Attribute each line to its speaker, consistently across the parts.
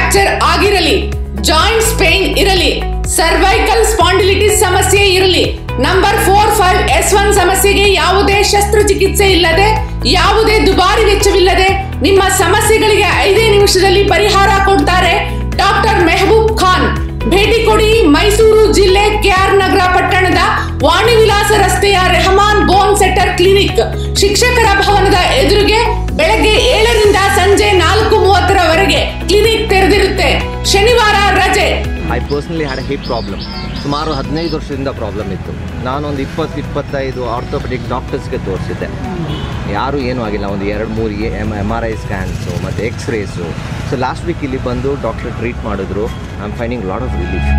Speaker 1: fracture ಆಗಿರಲಿ joints pain ಇರಲಿ cervical spondylitis ಸಮಸ್ಯೆ ಇರಲಿ number four five S one ಸಮಸ್ಯೆಗೆ ಯಾವುದೇ ಶಸ್ತ್ರಚಿಕಿತ್ಸೆ ಇಲ್ಲದೆ ಯಾವುದೇ ದುಬಾರಿ ವೆಚ್ಚವಿಲ್ಲದೆ ನಿಮ್ಮ ಸಮಸ್ಯೆಗಳಿಗೆ ಐದೇ ನಿಮಿಷದಲ್ಲಿ ಪರಿಹಾರ ಕೊಡ್ತಾರೆ ಡಾಕ್ಟರ್ ಮೆಹಬೂಬ್ ಖಾನ್ ಭೇಟಿ ಕೊಡಿ ಮೈಸೂರು ಜಿಲ್ಲೆ ಕೆಆರ್ ನಗರ ಪಟ್ಟಣದ ವಾಣಿ ವಿಲಾಸ ರಸ್ತೆಯ ರೆಹಮಾನ್ ಬೋನ್ ಸೆಟರ್ ಕ್ಲಿನಿಕ್ ಶಿಕ್ಷಕರ ಭವನದ ಎದುರಿಗೆ ಬೆಳಗ್ಗೆ ಏಳರಿಂದ ಸಂಜೆ ನಾಲ್ಕು ಮೂವತ್ತರವರೆಗೆ ಕ್ಲಿನಿಕ್ ತೆರೆದಿರುತ್ತೆ ಶನಿವಾರ ರಜೆ
Speaker 2: I personally had hip problem ಸುಮಾರು ಹದಿನೈದು ವರ್ಷದಿಂದ ಪ್ರಾಬ್ಲಮ್ ಇತ್ತು ನಾನೊಂದು ಇಪ್ಪತ್ತು ಇಪ್ಪತ್ತೈದು ಆರ್ಥೋಪೆಡಿಕ್ ಡಾಕ್ಟರ್ಸ್ಗೆ ತೋರಿಸಿದ್ದೆ ಯಾರೂ ಏನೂ ಆಗಿಲ್ಲ ಒಂದು ಎರಡು ಮೂರು M M R I scans ಮತ್ತು ಎಕ್ಸ್ರೇಸು ಸೊ ಲಾಸ್ಟ್ ವೀಕ್ ಇಲ್ಲಿ ಬಂದು ಡಾಕ್ಟರ್ ಟ್ರೀಟ್ ಮಾಡಿದ್ರು I am finding lot of relief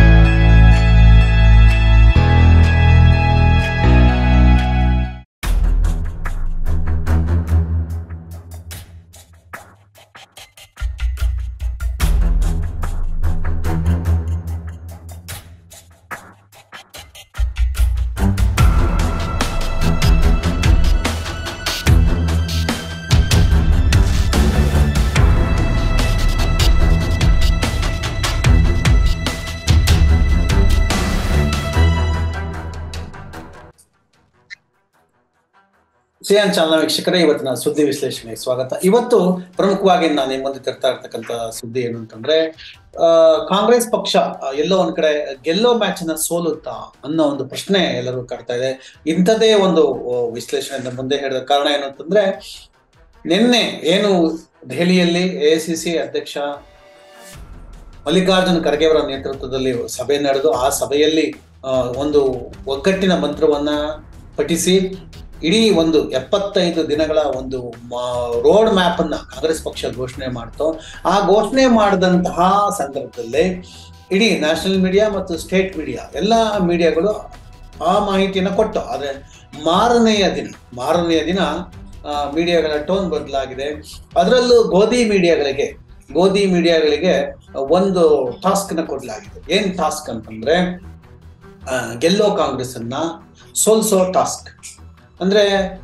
Speaker 3: ಸಿಯಾನ್ ಚಾನಲ್ ವೀಕ್ಷಕರೇ ಇವತ್ತಿನ ಸುದ್ದಿ ವಿಶ್ಲೇಷಣೆಗೆ ಸ್ವಾಗತ ಇವತ್ತು ಪ್ರಮುಖವಾಗಿ ನಾನು ನಿಮ್ಮ ಮುಂದೆ ತರ್ತಾ ಇರ್ತಕ್ಕಂಥ ಸುದ್ದಿ ಏನು ಅಂತಂದ್ರೆ ಆ, ಕಾಂಗ್ರೆಸ್ ಪಕ್ಷ ಆ, ಎಲ್ಲೋ ಒಂದ್ ಕಡೆ ಗೆಲ್ಲೋ ಮ್ಯಾಚ್ ನ ಸೋಲುತ್ತಾ ಅನ್ನೋ ಒಂದು ಪ್ರಶ್ನೆ ಎಲ್ಲರೂ ಕಾಡ್ತಾ ಇದೆ ಇಂಥದೇ ಒಂದು ಆ, ವಿಶ್ಲೇಷಣೆಯಿಂದ ಮುಂದೆ ಹೇಳಿದ ಕಾರಣ ಏನು ಅಂತಂದ್ರೆ ನಿನ್ನೆ ಏನು ದೆಹಲಿಯಲ್ಲಿ ಎ ಸಿ ಸಿ ಅಧ್ಯಕ್ಷ ಮಲ್ಲಿಕಾರ್ಜುನ ಖರ್ಗೆ ಅವರ ನೇತೃತ್ವದಲ್ಲಿ ಸಭೆ ನಡೆದು ಆ ಸಭೆಯಲ್ಲಿ ಆ, ಒಂದು ಒಗ್ಗಟ್ಟಿನ ಮಂತ್ರವನ್ನ ಪಠಿಸಿ ಇಡೀ ಒಂದು ಎಪ್ಪತ್ತೈದು ದಿನಗಳ ಒಂದು ರೋಡ್ ಮ್ಯಾಪ್ ಅನ್ನ ಕಾಂಗ್ರೆಸ್ ಪಕ್ಷ ಘೋಷಣೆ ಮಾಡ್ತು ಆ ಘೋಷಣೆ ಮಾಡಿದಂತಹ ಸಂದರ್ಭದಲ್ಲಿ ಇಡೀ ನ್ಯಾಷನಲ್ ಮೀಡಿಯಾ ಮತ್ತು ಸ್ಟೇಟ್ ಮೀಡಿಯಾ ಎಲ್ಲ ಮೀಡಿಯಾಗಳು ಆ ಮಾಹಿತಿಯನ್ನು ಕೊಟ್ಟು ಆದ್ರೆ ಮಾರನೆಯ ದಿನ ಮಾರನೆಯ ದಿನ ಆ, ಮೀಡಿಯಾಗಳ ಟೋನ್ ಬದಲಾಗಿದೆ ಅದರಲ್ಲೂ ಗೋಧಿ ಮೀಡಿಯಾಗಳಿಗೆ ಗೋಧಿ ಮೀಡಿಯಾಗಳಿಗೆ ಒಂದು ಟಾಸ್ಕ್ ನ ಕೊಡಲಾಗಿದೆ ಏನ್ ಟಾಸ್ಕ್ ಅಂತಂದ್ರೆ ಆ, ಗೆಲ್ಲೋ ಕಾಂಗ್ರೆಸ್ ಅನ್ನ ಸೋಲ್ಸೋ ಟಾಸ್ಕ್ ಅಂದ್ರೆ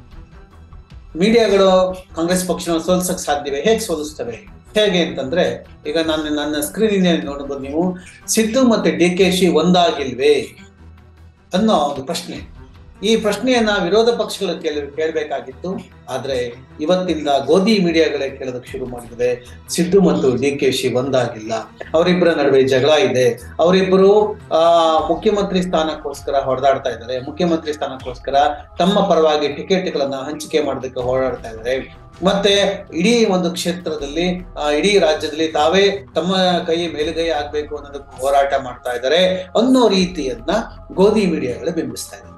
Speaker 3: ಮೀಡಿಯಾಗಳು ಕಾಂಗ್ರೆಸ್ ಪಕ್ಷನ ಸೋಲ್ಸಕ್ ಸಾಧ್ಯವೇ ಹೇಗೆ ಸೋಲಿಸ್ತವೆ ಹೇಗೆ ಅಂತಂದ್ರೆ ಈಗ ನಾನು ನನ್ನ ಸ್ಕ್ರೀನ್ ನೋಡಬಹುದು ನೀವು ಸಿದ್ದು ಮತ್ತೆ ಡಿ ಕೆ ಶಿ ಒಂದಾಗಿಲ್ವೇ ಅನ್ನೋ ಒಂದು ಪ್ರಶ್ನೆ ಈ ಪ್ರಶ್ನೆಯನ್ನ ವಿರೋಧ ಪಕ್ಷಗಳು ಕೇಳ ಕೇಳಬೇಕಾಗಿತ್ತು ಆದ್ರೆ ಇವತ್ತಿಂದ ಗೋಧಿ ಮೀಡಿಯಾಗಳೇ ಕೇಳೋದಕ್ಕೆ ಶುರು ಮಾಡಿದೆ ಸಿದ್ದು ಮತ್ತು ಡಿ ಕೆ ಶಿ ಒಂದಾಗಿಲ್ಲ ಅವರಿಬ್ಬರ ನಡುವೆ ಜಗಳ ಇದೆ ಅವರಿಬ್ಬರು ಆ ಮುಖ್ಯಮಂತ್ರಿ ಸ್ಥಾನಕ್ಕೋಸ್ಕರ ಹೊಡೆದಾಡ್ತಾ ಇದ್ದಾರೆ ಮುಖ್ಯಮಂತ್ರಿ ಸ್ಥಾನಕ್ಕೋಸ್ಕರ ತಮ್ಮ ಪರವಾಗಿ ಟಿಕೆಟ್ಗಳನ್ನ ಹಂಚಿಕೆ ಮಾಡೋದಕ್ಕೆ ಹೋರಾಡ್ತಾ ಇದ್ದಾರೆ ಮತ್ತೆ ಇಡೀ ಒಂದು ಕ್ಷೇತ್ರದಲ್ಲಿ ಆ, ಇಡೀ ರಾಜ್ಯದಲ್ಲಿ ತಾವೇ ತಮ್ಮ ಕೈ ಮೇಲುಗೈ ಆಗ್ಬೇಕು ಅನ್ನೋದಕ್ಕೆ ಹೋರಾಟ ಮಾಡ್ತಾ ಇದ್ದಾರೆ ಅನ್ನೋ ರೀತಿಯನ್ನ ಗೋಧಿ ಮೀಡಿಯಾಗಳು ಬಿಂಬಿಸ್ತಾ ಇದ್ದಾರೆ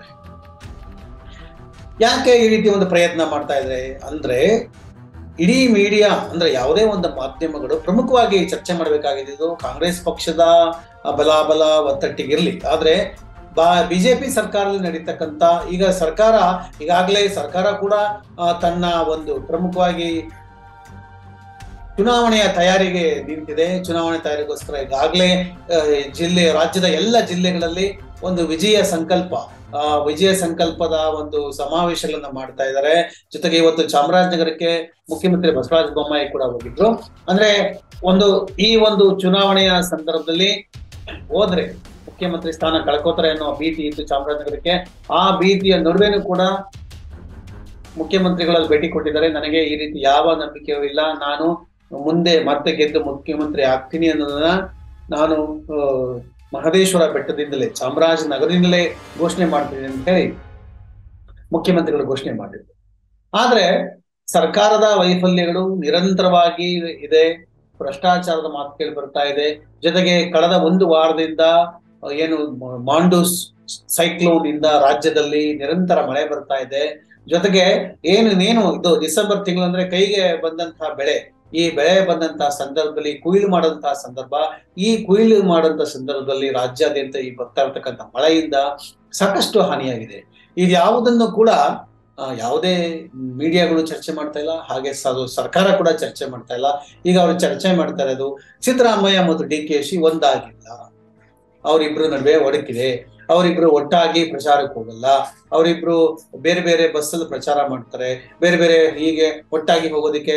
Speaker 3: ಯಾಕೆ ಈ ರೀತಿ ಒಂದು ಪ್ರಯತ್ನ ಮಾಡ್ತಾ ಇದ್ದಾರೆ ಅಂದ್ರೆ ಇಡೀ ಮೀಡಿಯಾ ಅಂದ್ರೆ ಯಾವುದೇ ಒಂದು ಮಾಧ್ಯಮಗಳು ಪ್ರಮುಖವಾಗಿ ಚರ್ಚೆ ಮಾಡಬೇಕಾಗಿದ್ದು ಕಾಂಗ್ರೆಸ್ ಪಕ್ಷದ ಆ, ಬಲಾಬಲ ಒತ್ತಟ್ಟಿಗಿರ್ಲಿ ಆದ್ರೆ ಬಾ ಬಿಜೆಪಿ ಸರ್ಕಾರದಲ್ಲಿ ನಡೀತಕ್ಕಂತ ಈಗ ಸರ್ಕಾರ ಈಗಾಗಲೇ ಸರ್ಕಾರ ಕೂಡ ಆ, ತನ್ನ ಒಂದು ಪ್ರಮುಖವಾಗಿ ಚುನಾವಣೆಯ ತಯಾರಿಗೆ ನಿಂತಿದೆ ಚುನಾವಣೆ ತಯಾರಿಗೋಸ್ಕರ ಈಗಾಗಲೇ ಆ, ಜಿಲ್ಲೆ ರಾಜ್ಯದ ಎಲ್ಲ ಜಿಲ್ಲೆಗಳಲ್ಲಿ ಒಂದು ವಿಜಯ ಸಂಕಲ್ಪ ಆ, ವಿಜಯ ಸಂಕಲ್ಪದ ಒಂದು ಸಮಾವೇಶಗಳನ್ನ ಮಾಡ್ತಾ ಇದ್ದಾರೆ ಜೊತೆಗೆ ಇವತ್ತು ಚಾಮರಾಜನಗರಕ್ಕೆ ಮುಖ್ಯಮಂತ್ರಿ ಬಸವರಾಜ ಬೊಮ್ಮಾಯಿ ಕೂಡ ಹೋಗಿದ್ರು ಅಂದ್ರೆ ಒಂದು ಈ ಒಂದು ಚುನಾವಣೆಯ ಸಂದರ್ಭದಲ್ಲಿ ಹೋದ್ರೆ ಮುಖ್ಯಮಂತ್ರಿ ಸ್ಥಾನ ಕಳ್ಕೋತಾರೆ ಅನ್ನೋ ಭೀತಿ ಇತ್ತು ಚಾಮರಾಜನಗರಕ್ಕೆ ಆ ಭೀತಿಯ ನಡುವೆನೂ ಕೂಡ ಮುಖ್ಯಮಂತ್ರಿಗಳಲ್ಲಿ ಭೇಟಿ ಕೊಟ್ಟಿದ್ದಾರೆ ನನಗೆ ಈ ರೀತಿ ಯಾವ ನಂಬಿಕೆಯೂ ಇಲ್ಲ ನಾನು ಮುಂದೆ ಮತ್ತೆ ಗೆದ್ದು ಮುಖ್ಯಮಂತ್ರಿ ಆಗ್ತೀನಿ ಅನ್ನೋದನ್ನ ನಾನು ಆ, ಮಹದೇಶ್ವರ ಬೆಟ್ಟದಿಂದಲೇ ಚಾಮರಾಜನಗರದಿಂದಲೇ ಘೋಷಣೆ ಮಾಡ್ತೀನಿ ಅಂತ ಹೇಳಿ ಮುಖ್ಯಮಂತ್ರಿಗಳು ಘೋಷಣೆ ಮಾಡಿದ್ರು ಆದ್ರೆ ಸರ್ಕಾರದ ವೈಫಲ್ಯಗಳು ನಿರಂತರವಾಗಿ ಇದೆ ಭ್ರಷ್ಟಾಚಾರದ ಮಾತು ಕೇಳಿ ಬರ್ತಾ ಇದೆ ಜೊತೆಗೆ ಕಳೆದ ಒಂದು ವಾರದಿಂದ ಆ, ಏನು ಮ- ಮಾಂಡೂಸ್ ಸೈಕ್ಲೋನ್ ಇಂದ ರಾಜ್ಯದಲ್ಲಿ ನಿರಂತರ ಮಳೆ ಬರ್ತಾ ಇದೆ ಜೊತೆಗೆ ಏನು ನೇನು ಇದು ಡಿಸೆಂಬರ್ ತಿಂಗಳು ಅಂದ್ರೆ ಕೈಗೆ ಬಂದಂತಹ ಬೆಳೆ ಈ ಬೆಳೆ ಬಂದಂತಹ ಸಂದರ್ಭದಲ್ಲಿ ಕುಯ್ಲು ಮಾಡಂತಹ ಸಂದರ್ಭ ಈ ಕುಯ್ಲು ಮಾಡಂತ ಸಂದರ್ಭದಲ್ಲಿ ರಾಜ್ಯಾದ್ಯಂತ ಈ ಬರ್ತಾ ಇರ್ತಕ್ಕಂಥ ಮಳೆಯಿಂದ ಸಾಕಷ್ಟು ಹಾನಿಯಾಗಿದೆ ಇದು ಯಾವುದನ್ನು ಕೂಡ ಆ, ಯಾವುದೇ ಮೀಡಿಯಾಗಳು ಚರ್ಚೆ ಮಾಡ್ತಾ ಇಲ್ಲ ಹಾಗೆ ಸ- ಸರ್ಕಾರ ಕೂಡ ಚರ್ಚೆ ಮಾಡ್ತಾ ಇಲ್ಲ ಈಗ ಅವರು ಚರ್ಚೆ ಮಾಡ್ತಾ ಇರೋದು ಸಿದ್ದರಾಮಯ್ಯ ಮತ್ತು ಡಿ ಕೆ ಶಿ ಒಂದಾಗಿಲ್ಲ ಅವರಿಬ್ರು ನಡುವೆ ಒಡಕಿದೆ ಅವರಿಬ್ರು ಒಟ್ಟಾಗಿ ಪ್ರಚಾರಕ್ಕೆ ಹೋಗಲ್ಲ ಅವರಿಬ್ರು ಬೇರೆ ಬೇರೆ ಬಸ್ಸಲ್ಲಿ ಪ್ರಚಾರ ಮಾಡ್ತಾರೆ ಬೇರೆ ಬೇರೆ ಹೀಗೆ ಒಟ್ಟಾಗಿ ಹೋಗೋದಕ್ಕೆ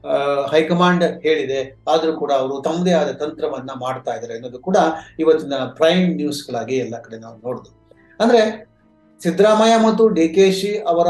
Speaker 3: ಆ, ಹೈಕಮಾಂಡ್ ಹೇಳಿದೆ ಆದ್ರೂ ಕೂಡ ಅವರು ತಮ್ಮದೇ ಆದ ತಂತ್ರವನ್ನ ಮಾಡ್ತಾ ಇದ್ದಾರೆ ಅನ್ನೋದು ಕೂಡ ಇವತ್ತಿನ ಪ್ರೈಮ್ ನ್ಯೂಸ್ಗಳಾಗಿ ಎಲ್ಲ ಕಡೆ ನಾವು ನೋಡಿದ್ವು ಅಂದ್ರೆ ಸಿದ್ದರಾಮಯ್ಯ ಮತ್ತು ಡಿ ಕೆ ಶಿ ಅವರ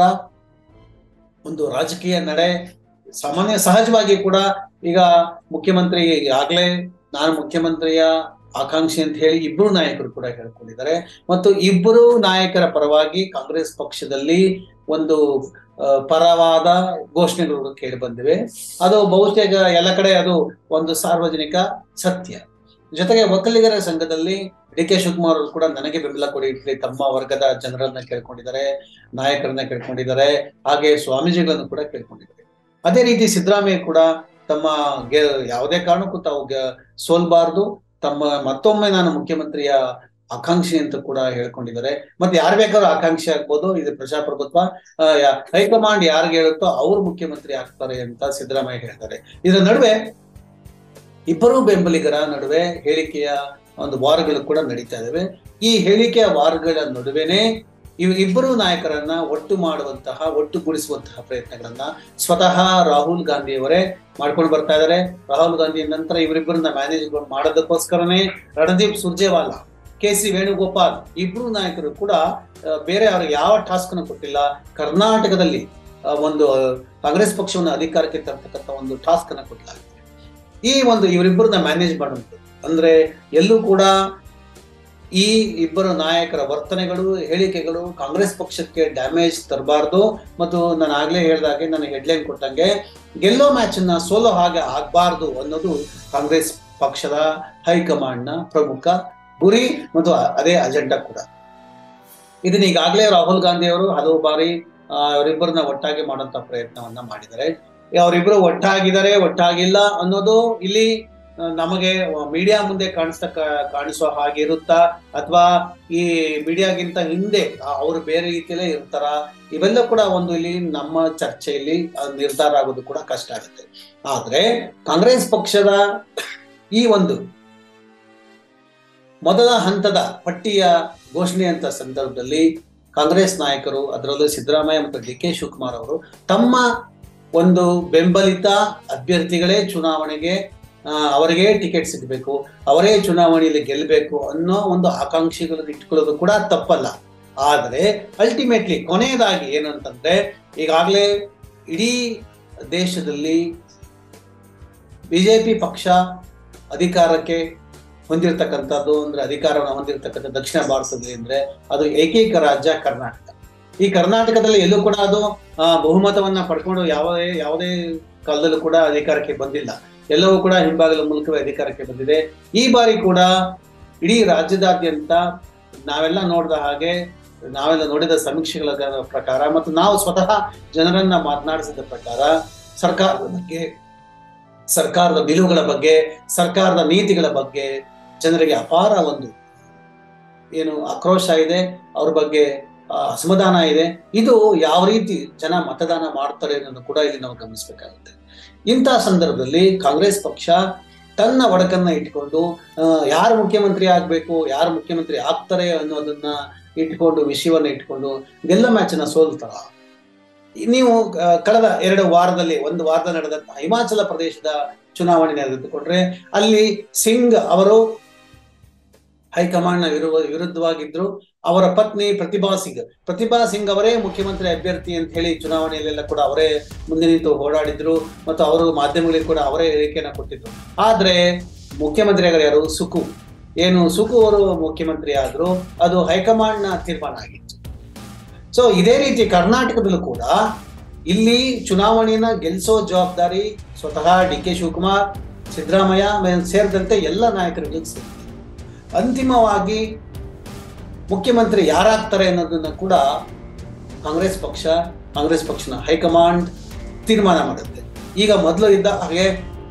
Speaker 3: ಒಂದು ರಾಜಕೀಯ ನಡೆ ಸಾಮಾನ್ಯ ಸಹಜವಾಗಿ ಕೂಡ ಈಗ ಮುಖ್ಯಮಂತ್ರಿ ಆಗ್ಲೇ ನಾನು ಮುಖ್ಯಮಂತ್ರಿಯ ಆಕಾಂಕ್ಷಿ ಅಂತ ಹೇಳಿ ಇಬ್ಬರು ನಾಯಕರು ಕೂಡ ಹೇಳ್ಕೊಂಡಿದ್ದಾರೆ ಮತ್ತು ಇಬ್ಬರು ನಾಯಕರ ಪರವಾಗಿ ಕಾಂಗ್ರೆಸ್ ಪಕ್ಷದಲ್ಲಿ ಒಂದು ಆ, ಪರವಾದ ಘೋಷಣೆಗಳು ಕೇಳಿ ಬಂದಿವೆ ಅದು ಬಹುತೇಕ ಎಲ್ಲ ಕಡೆ ಅದು ಒಂದು ಸಾರ್ವಜನಿಕ ಸತ್ಯ ಜೊತೆಗೆ ಒಕ್ಕಲಿಗರ ಸಂಘದಲ್ಲಿ ಡಿ ಕೆ ಶಿವಕುಮಾರ್ ಅವರು ಕೂಡ ನನಗೆ ಬೆಂಬಲ ಕೊಡಿ ಇಟ್ಲಿ ತಮ್ಮ ವರ್ಗದ ಜನರನ್ನ ಕೇಳ್ಕೊಂಡಿದ್ದಾರೆ ನಾಯಕರನ್ನ ಕೇಳ್ಕೊಂಡಿದ್ದಾರೆ ಹಾಗೆ ಸ್ವಾಮೀಜಿಗಳನ್ನು ಕೂಡ ಕೇಳ್ಕೊಂಡಿದ್ದಾರೆ ಅದೇ ರೀತಿ ಸಿದ್ದರಾಮಯ್ಯ ಕೂಡ ತಮ್ಮ ಗೆ- ಯಾವುದೇ ಕಾರಣಕ್ಕೂ ತಾವು ಗೆ- ಸೋಲ್ಬಾರ್ದು ತಮ್ಮ ಮತ್ತೊಮ್ಮೆ ನಾನು ಮುಖ್ಯಮಂತ್ರಿಯ ಆಕಾಂಕ್ಷಿ ಅಂತ ಕೂಡ ಹೇಳ್ಕೊಂಡಿದ್ದಾರೆ ಮತ್ತೆ ಯಾರು ಬೇಕಾದ್ರೂ ಆಕಾಂಕ್ಷಿ ಆಗ್ಬೋದು ಇದು ಪ್ರಜಾಪ್ರಭುತ್ವ ಆ, ಯಾ- ಹೈಕಮಾಂಡ್ ಯಾರಿಗೆ ಹೇಳುತ್ತೋ ಅವ್ರು ಮುಖ್ಯಮಂತ್ರಿ ಆಗ್ತಾರೆ ಅಂತ ಸಿದ್ದರಾಮಯ್ಯ ಹೇಳ್ತಾರೆ ಇದರ ನಡುವೆ ಇಬ್ಬರು ಬೆಂಬಲಿಗರ ನಡುವೆ ಹೇಳಿಕೆಯ ಒಂದು ವಾರಗಳು ಕೂಡ ನಡೀತಾ ಇದಾವೆ ಈ ಹೇಳಿಕೆಯ ವಾರಗಳ ನಡುವೆನೆ ಇವ್ ಇಬ್ಬರು ನಾಯಕರನ್ನ ಒಟ್ಟು ಮಾಡುವಂತಹ ಒಟ್ಟುಗೂಡಿಸುವಂತಹ ಪ್ರಯತ್ನಗಳನ್ನ ಸ್ವತಃ ರಾಹುಲ್ ಗಾಂಧಿಯವರೇ ಮಾಡ್ಕೊಂಡು ಬರ್ತಾ ಇದ್ದಾರೆ ರಾಹುಲ್ ಗಾಂಧಿ ನಂತರ ಇವರಿಬ್ಬರನ್ನ ಮ್ಯಾನೇಜ್ ಮಾಡೋದಕ್ಕೋಸ್ಕರನೇ ರಣದೀಪ್ ಸುರ್ಜೇವಾಲಾ ಕೆ ಸಿ ವೇಣುಗೋಪಾಲ್ ಇಬ್ರು ನಾಯಕರು ಕೂಡ ಆ, ಬೇರೆ ಅವ್ರಿಗೆ ಯಾವ ಟಾಸ್ಕ್ ಅನ್ನು ಕೊಟ್ಟಿಲ್ಲ ಕರ್ನಾಟಕದಲ್ಲಿ ಆ, ಒಂದು ಆ, ಕಾಂಗ್ರೆಸ್ ಪಕ್ಷವನ್ನು ಅಧಿಕಾರಕ್ಕೆ ತರ್ತಕ್ಕಂಥ ಒಂದು ಟಾಸ್ಕ್ ಅನ್ನ ಕೊಡಲಾಗಿದೆ ಈ ಒಂದು ಇವರಿಬ್ಬರನ್ನ ಮ್ಯಾನೇಜ್ ಮಾಡುವಂಥದ್ದು ಅಂದ್ರೆ ಎಲ್ಲೂ ಕೂಡ ಈ ಇಬ್ಬರು ನಾಯಕರ ವರ್ತನೆಗಳು ಹೇಳಿಕೆಗಳು ಕಾಂಗ್ರೆಸ್ ಪಕ್ಷಕ್ಕೆ ಡ್ಯಾಮೇಜ್ ತರಬಾರ್ದು ಮತ್ತು ನಾನು ಆಗ್ಲೇ ಹೇಳ್ದಾಗೆ ನಾನು ಹೆಡ್ಲೈನ್ ಕೊಟ್ಟಂಗೆ ಗೆಲ್ಲೋ ಮ್ಯಾಚ್ ಅನ್ನ ಸೋಲೋ ಹಾಗೆ ಆಗ್ಬಾರ್ದು ಅನ್ನೋದು ಕಾಂಗ್ರೆಸ್ ಪಕ್ಷದ ಹೈಕಮಾಂಡ್ ನ ಪ್ರಮುಖ ಗುರಿ ಮತ್ತು ಅ- ಅದೇ ಅಜೆಂಡಾ ಕೂಡ ಇದನ್ನ ಈಗಾಗಲೇ ರಾಹುಲ್ ಗಾಂಧಿ ಅವರು ಹಲವು ಬಾರಿ ಆ, ಅವರಿಬ್ಬರನ್ನ ಒಟ್ಟಾಗಿ ಮಾಡುವಂತ ಪ್ರಯತ್ನವನ್ನ ಮಾಡಿದ್ದಾರೆ ಅವರಿಬ್ಬರು ಒಟ್ಟಾಗಿದ್ದಾರೆ ಒಟ್ಟಾಗಿಲ್ಲ ಅನ್ನೋದು ಇಲ್ಲಿ ಆ, ನಮಗೆ ಮೀಡಿಯಾ ಮುಂದೆ ಕಾಣಿಸ್ತಕ್ಕ ಕಾಣಿಸೋ ಹಾಗೆ ಇರುತ್ತಾ ಅಥವಾ ಈ ಮೀಡಿಯಾಗಿಂತ ಹಿಂದೆ ಆ, ಅವರು ಬೇರೆ ರೀತಿಯಲ್ಲೇ ಇರ್ತಾರ ಇವೆಲ್ಲ ಕೂಡ ಒಂದು ಇಲ್ಲಿ ನಮ್ಮ ಚರ್ಚೆಯಲ್ಲಿ ಆ, ನಿರ್ಧಾರ ಆಗೋದು ಕೂಡ ಕಷ್ಟ ಆಗುತ್ತೆ ಆದ್ರೆ ಕಾಂಗ್ರೆಸ್ ಪಕ್ಷದ ಈ ಒಂದು ಮೊದಲ ಹಂತದ ಪಟ್ಟಿಯ ಘೋಷಣೆ ಅಂತ ಸಂದರ್ಭದಲ್ಲಿ ಕಾಂಗ್ರೆಸ್ ನಾಯಕರು ಅದರಲ್ಲೂ ಸಿದ್ದರಾಮಯ್ಯ ಮತ್ತು ಡಿ ಕೆ ಶಿವಕುಮಾರ್ ಅವರು ತಮ್ಮ ಒಂದು ಬೆಂಬಲಿತ ಅಭ್ಯರ್ಥಿಗಳೇ ಚುನಾವಣೆಗೆ ಆ, ಅವರಿಗೆ ಟಿಕೆಟ್ ಸಿಗಬೇಕು ಅವರೇ ಚುನಾವಣೆಯಲ್ಲಿ ಗೆಲ್ಲಬೇಕು ಅನ್ನೋ ಒಂದು ಆಕಾಂಕ್ಷೆಗಳನ್ನು ಇಟ್ಕೊಳ್ಳೋದು ಕೂಡ ತಪ್ಪಲ್ಲ ಆದರೆ ಅಲ್ಟಿಮೇಟ್ಲಿ ಕೊನೆಯದಾಗಿ ಏನಂತಂದ್ರೆ ಈಗಾಗಲೇ ಇಡೀ ದೇಶದಲ್ಲಿ ಬಿಜೆಪಿ ಪಕ್ಷ ಅಧಿಕಾರಕ್ಕೆ ಹೊಂದಿರತಕ್ಕಂಥದ್ದು ಅಂದ್ರೆ ಅಧಿಕಾರವನ್ನು ಹೊಂದಿರತಕ್ಕಂಥ ದಕ್ಷಿಣ ಭಾರತದಲ್ಲಿ ಅಂದ್ರೆ ಅದು ಏಕೈಕ ರಾಜ್ಯ ಕರ್ನಾಟಕ ಈ ಕರ್ನಾಟಕದಲ್ಲಿ ಎಲ್ಲೂ ಕೂಡ ಅದು ಆ, ಬಹುಮತವನ್ನ ಪಡ್ಕೊಂಡು ಯಾವುದೇ ಯಾವುದೇ ಕಾಲದಲ್ಲೂ ಕೂಡ ಅಧಿಕಾರಕ್ಕೆ ಬಂದಿಲ್ಲ ಎಲ್ಲವೂ ಕೂಡ ಹಿಂಭಾಗದ ಮೂಲಕವೇ ಅಧಿಕಾರಕ್ಕೆ ಬಂದಿದೆ ಈ ಬಾರಿ ಕೂಡ ಇಡೀ ರಾಜ್ಯದಾದ್ಯಂತ ನಾವೆಲ್ಲ ನೋಡಿದ ಹಾಗೆ ನಾವೆಲ್ಲ ನೋಡಿದ ಸಮೀಕ್ಷೆಗಳ ಪ್ರಕಾರ ಮತ್ತು ನಾವು ಸ್ವತಃ ಜನರನ್ನ ಮಾತನಾಡಿಸಿದ ಪ್ರಕಾರ ಸರ್ಕಾರದ ಬಗ್ಗೆ ಸರ್ಕಾರದ ನಿಲುವುಗಳ ಬಗ್ಗೆ ಸರ್ಕಾರದ ನೀತಿಗಳ ಬಗ್ಗೆ ಜನರಿಗೆ ಅಪಾರ ಒಂದು ಏನು ಆಕ್ರೋಶ ಇದೆ ಅವ್ರ ಬಗ್ಗೆ ಆ, ಅಸಮಾಧಾನ ಇದೆ ಇದು ಯಾವ ರೀತಿ ಜನ ಮತದಾನ ಮಾಡ್ತಾರೆ ಅನ್ನೋದು ಕೂಡ ಇಲ್ಲಿ ನಾವು ಗಮನಿಸಬೇಕಾಗುತ್ತೆ ಇಂತಹ ಸಂದರ್ಭದಲ್ಲಿ ಕಾಂಗ್ರೆಸ್ ಪಕ್ಷ ತನ್ನ ಒಡಕನ್ನ ಇಟ್ಕೊಂಡು ಆ, ಯಾರು ಮುಖ್ಯಮಂತ್ರಿ ಆಗ್ಬೇಕು ಯಾರು ಮುಖ್ಯಮಂತ್ರಿ ಆಗ್ತಾರೆ ಅನ್ನೋದನ್ನ ಇಟ್ಕೊಂಡು ವಿಷಯವನ್ನ ಇಟ್ಕೊಂಡು ಗೆಲ್ಲ ಮ್ಯಾಚ್ ಅನ್ನ ಸೋಲ್ತಾರ ನೀವು ಆ, ಕಳೆದ ಎರಡು ವಾರದಲ್ಲಿ ಒಂದು ವಾರದ ನಡೆದಂತಹ ಹಿಮಾಚಲ ಪ್ರದೇಶದ ಚುನಾವಣೆ ನಡೆದುಕೊಂಡ್ರೆ ಅಲ್ಲಿ ಸಿಂಗ್ ಅವರು ಹೈಕಮಾಂಡ್ನ ವಿರುವ ವಿರುದ್ಧವಾಗಿದ್ರು ಅವರ ಪತ್ನಿ ಪ್ರತಿಭಾ ಸಿಂಗ್ ಪ್ರತಿಭಾ ಸಿಂಗ್ ಅವರೇ ಮುಖ್ಯಮಂತ್ರಿ ಅಭ್ಯರ್ಥಿ ಅಂತ ಹೇಳಿ ಚುನಾವಣೆಯಲ್ಲೆಲ್ಲ ಕೂಡ ಅವರೇ ಮುಂದೆ ನಿಂತು ಹೋರಾಡಿದ್ರು ಮತ್ತು ಅವರು ಮಾಧ್ಯಮಗಳಿಗೆ ಕೂಡ ಅವರೇ ಹೇಳಿಕೆಯನ್ನ ಕೊಟ್ಟಿದ್ರು ಆದ್ರೆ ಮುಖ್ಯಮಂತ್ರಿ ಯಾರು ಸುಕು ಏನು ಸುಕು ಅವರು ಮುಖ್ಯಮಂತ್ರಿ ಆದ್ರು ಅದು ಹೈಕಮಾಂಡ್ನ ತೀರ್ಮಾನ ಆಗಿತ್ತು ಸೊ ಇದೇ ರೀತಿ ಕರ್ನಾಟಕದಲ್ಲೂ ಕೂಡ ಇಲ್ಲಿ ಚುನಾವಣೆಯನ್ನ ಗೆಲ್ಲಿಸೋ ಜವಾಬ್ದಾರಿ ಸ್ವತಃ ಡಿ ಕೆ ಶಿವಕುಮಾರ್ ಸಿದ್ದರಾಮಯ್ಯ ಮೇಲೆ ಸೇರಿದಂತೆ ಎಲ್ಲ ನಾಯಕರಿಗೆ ಸೇರಿದೆ ಅಂತಿಮವಾಗಿ ಮುಖ್ಯಮಂತ್ರಿ ಯಾರಾಗ್ತಾರೆ ಅನ್ನೋದನ್ನ ಕೂಡ ಕಾಂಗ್ರೆಸ್ ಪಕ್ಷ ಕಾಂಗ್ರೆಸ್ ಪಕ್ಷನ ಹೈಕಮಾಂಡ್ ತೀರ್ಮಾನ ಮಾಡುತ್ತೆ ಈಗ ಮೊದಲು ಇದ್ದ ಹಾಗೆ